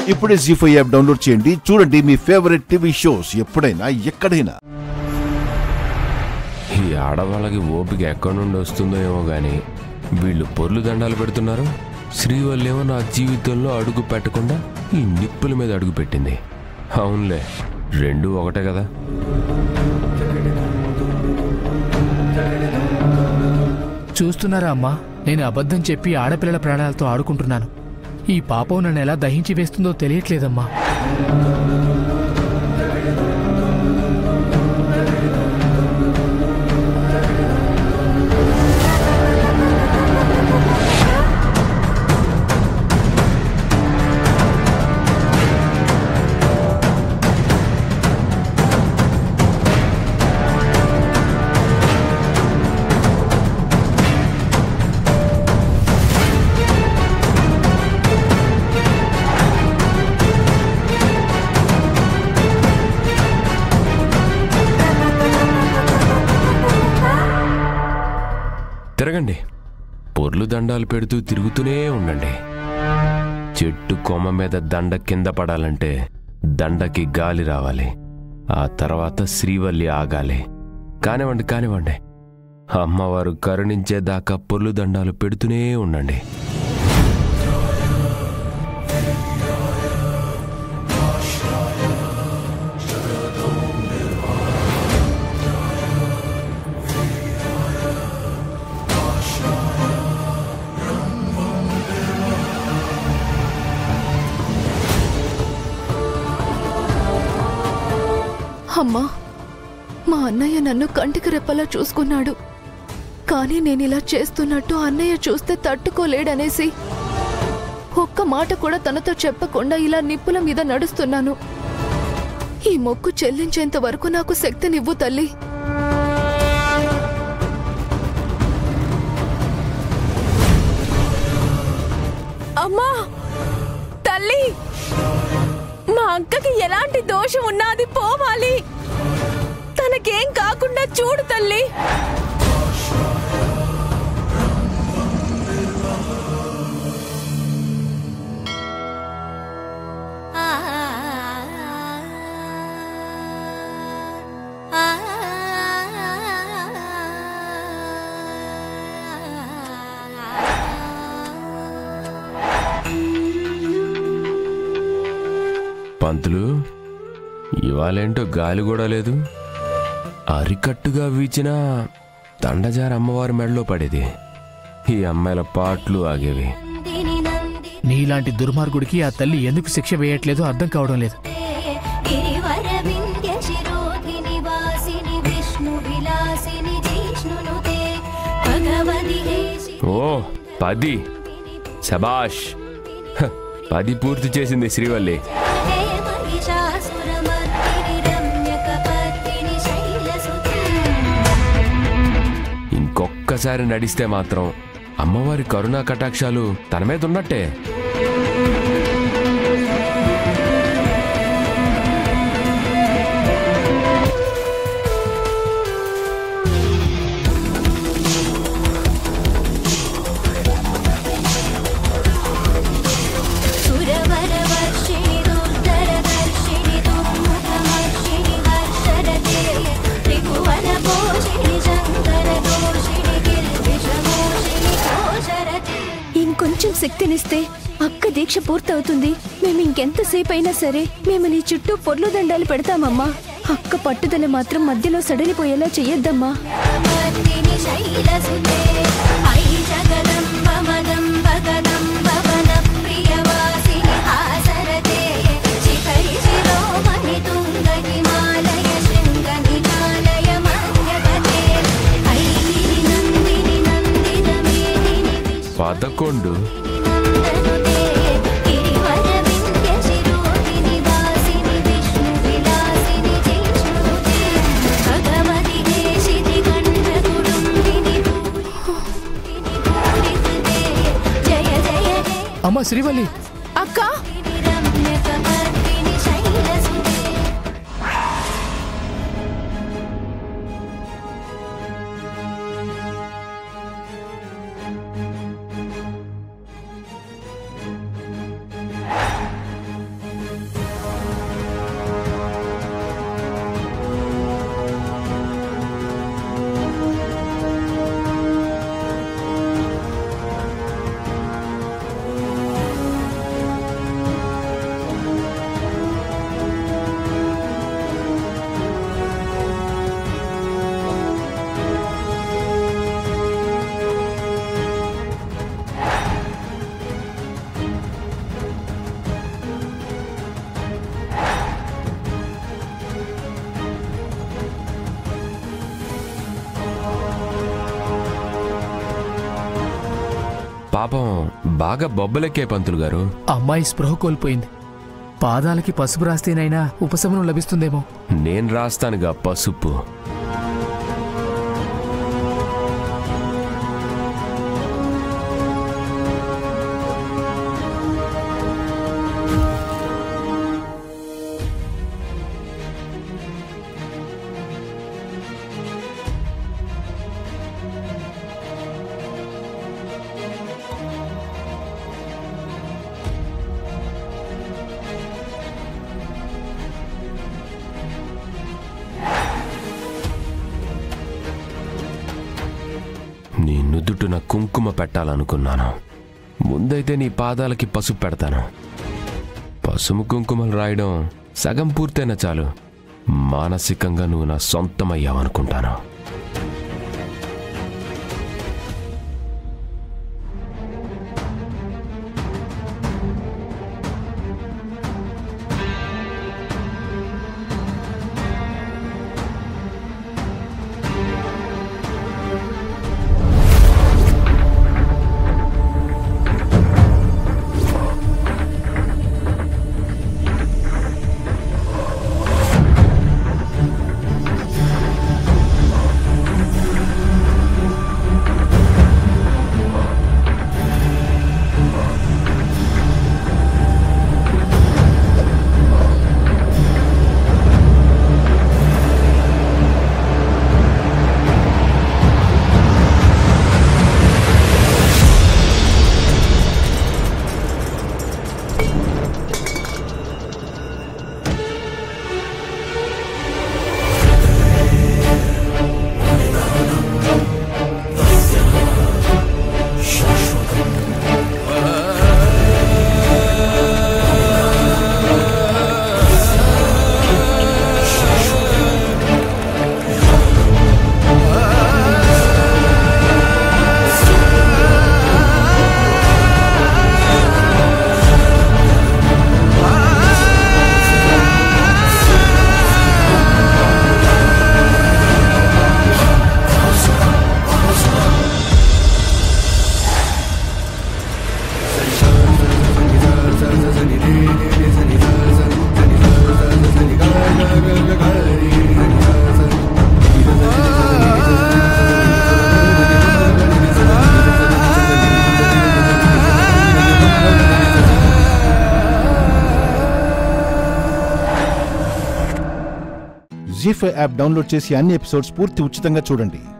ఇప్పుడే G five app download చేయండి చూడండి మీ ఫేవరెట్ టీవీ షోస్ ఎప్పుడైనా ఎక్కడైనా ఈ ఆడవాళ్ళకి ఓపిక ఎక్కడి నుండి వస్తుందో ఏమో గాని వీళ్ళు పొర్లు దండాలు పెడుతున్నారు శ్రీవల్లేమో నా జీవితంలో అడుగు పెట్టకుండా ఈ నిప్పుల మీద అడుగు పెట్టింది అవునులే రెండు ఒకటే కదా చూస్తున్నారా అమ్మా నేను అబద్ధం చెప్పి ఆడపిల్లల ప్రాణాలతో ఆడుకుంటున్నాను ఈ పాపం నన్ను ఎలా దహించి వేస్తుందో తెలియట్లేదమ్మా తిరగండి పొర్లు దండాలు పెడుతూ తిరుగుతూనే ఉండండి చెట్టు కొమ్మ మీద దండ కింద పడాలంటే దండకి గాలి రావాలి ఆ తర్వాత శ్రీవల్లి ఆగాలి కానివ్వండి కానివ్వండి అమ్మవారు కరుణించేదాకా పొర్లు దండాలు పెడుతూనే ఉండండి అమ్మా మా అన్నయ్య నన్ను కంటికి రెప్పలా చూసుకున్నాడు కానీ నేను ఇలా చేస్తున్నట్టు అన్నయ్య చూస్తే తట్టుకోలేడనేసి ఒక్క మాట కూడా తనతో చెప్పకుండా ఇలా నిప్పుల మీద నడుస్తున్నాను ఈ మొక్కు చెల్లించేంత వరకు నాకు శక్తినివ్వు తల్లి అమ్మా తల్లి మా అక్కకి ఎలాంటి దోషం ఉన్నది పోవాలి తనకేం కాకుండా చూడు తల్లి పంతులు ఇవాళేంటో గాలి కూడా లేదు అరికట్టుగా వీచిన దండజార అమ్మవారి మెడలో పడేది ఈ అమ్మాయిల పాటలు ఆగేవి నీలాంటి దుర్మార్గుడికి ఆ తల్లి ఎందుకు శిక్ష వేయట్లేదో అర్థం కావడం లేదు गिरिवरविन्द्यशिरोधिनि वासिनि विष्णुविलासिनि जिष्णुनुते भगवति हे ఓ పది శబాష్ హ, పది పూర్తి చేసింది శ్రీవల్లి हे महिषासुरमर्दिनि रम्यकपर्दिनि शैलसुते ఇంకొక్కసారి నడిస్తే మాత్రం అమ్మవారి కరుణా కటాక్షాలు తన మీద ఉన్నట్టే सुरवरवर्षिणि दुर्धरदर्शिनि दुर्मुखमर्षिणि हर्षरते त्रिभुवनपोषिणि शङ्करदोषिणि गिरिविषमोषिणि घोषरते ఇంకొంచెం శక్తినిస్తే అక్క దీక్ష పూర్తవుతుంది మేము ఇంకెంతసేపు అయినా సరే మేము నీ చుట్టూ పొర్లు దండాలు పెడతామమ్మా అక్క పట్టుదల మాత్రం మధ్యలో సడలిపోయేలా చెయ్యొద్దమ్మా मर्दिनि शैलसुते अयि जगदम्ब मदम्ब कदम्ब वनप्रियवासिनि हासरते शिखरि शिरोमणि तुङ्ग हिमालय शृङ्गनिकालय मन्यगते अयि गिरिनन्दिनि नन्दितमेदिनि పదకొండు विष्णुनन्दनुते गिरिवरविन्द्यशिरोधिनि वासिनि विष्णुविलासिनि जिष्णुनुते भगवति देशिति कण्ठकुडुम्बिनि पूरिकृते जय जय हे అమ్మా శ్రీవల్లి అక్క रम्यकपर्दिनि शैलसुते పాపం బాగా బొబ్బలెక్కే పంతులు గారు అమ్మాయి స్పృహ కోల్పోయింది పాదాలకి పసుపు రాస్తేనైనా ఉపశమనం లభిస్తుందేమో నేను రాస్తానుగా పసుపు నీ నుదుటున కుంకుమ పెట్టాలనుకున్నాను ముందైతే నీ పాదాలకి పసుపు పెడతాను పసుపు కుంకుమలు రాయడం సగం పూర్తయినా చాలు మానసికంగా నువ్వు నా సొంతమయ్యావనుకుంటాను జీ ఫైవ్ యాప్ డౌన్లోడ్ చేసి అన్ని ఎపిసోడ్స్ పూర్తి ఉచితంగా చూడండి